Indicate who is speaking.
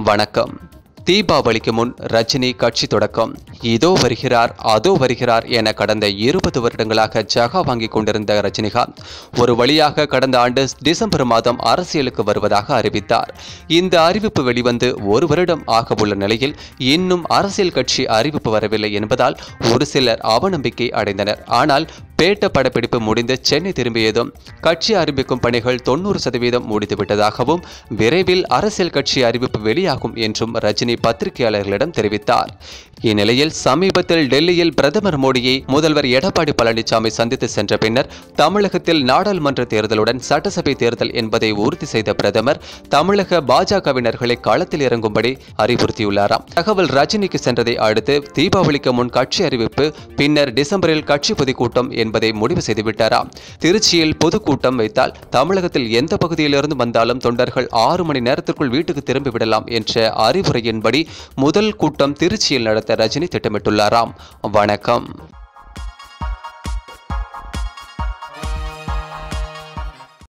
Speaker 1: வணக்கம் தீபாவளிக்கு முன் ரஜினி கட்சி தொடக்கம் இதோ வருகிறார் அதோ வருகிறார் என கடந்த இருபது வருடங்களாக ஜகா வாங்கி கொண்டிருந்த ரஜினிகாந்த் ஒரு வழியாக கடந்த ஆண்டு டிசம்பர் மாதம் அரசியலுக்கு வருவதாக அறிவித்தார் இந்த அறிவிப்பு வெளிவந்து ஒரு வருடம் ஆகவுள்ள நிலையில் இன்னும் அரசியல் கட்சி அறிவிப்பு வரவில்லை என்பதால் ஒரு சிலர் அவநம்பிக்கை அடைந்தனர் ஆனால் பேட்ட படப்பிடிப்பு முடிந்து சென்னை திரும்பியதும் கட்சி அறிவிக்கும் பணிகள் தொண்ணூறு சதவீதம் முடிந்துவிட்டதாகவும் விரைவில் அரசியல் கட்சி அறிவிப்பு வெளியாகும் என்றும் ரஜினி பத்திரிகையாளர்களிடம் தெரிவித்தார் இந்நிலையில் சமீபத்தில் டெல்லியில் பிரதமர் மோடியை முதல்வர் எடப்பாடி பழனிசாமி சந்தித்து சென்ற பின்னர் தமிழகத்தில் நாடாளுமன்ற தேர்தலுடன் சட்டசபை தேர்தல் என்பதை உறுதி செய்த பிரதமர் தமிழக பாஜகவினர்களை களத்தில் இறங்கும்படி அறிவுறுத்தியுள்ளாராம் தகவல் ரஜினிக்கு சென்றதை அடுத்து தீபாவளிக்கு முன் கட்சி அறிவிப்பு பின்னர் டிசம்பரில் கட்சி பொதுக்கூட்டம் என்பதை முடிவு செய்துவிட்டாராம் திருச்சியில் பொதுக்கூட்டம் வைத்தால் தமிழகத்தில் எந்த பகுதியிலிருந்து வந்தாலும் தொண்டர்கள் ஆறு மணி நேரத்திற்குள் வீட்டுக்கு திரும்பி விடலாம் என்ற அறிவுரையின்படி முதல் கூட்டம் திருச்சியில் நடத்த ரஜினி திட்டமிட்டுள்ளாராம் வணக்கம்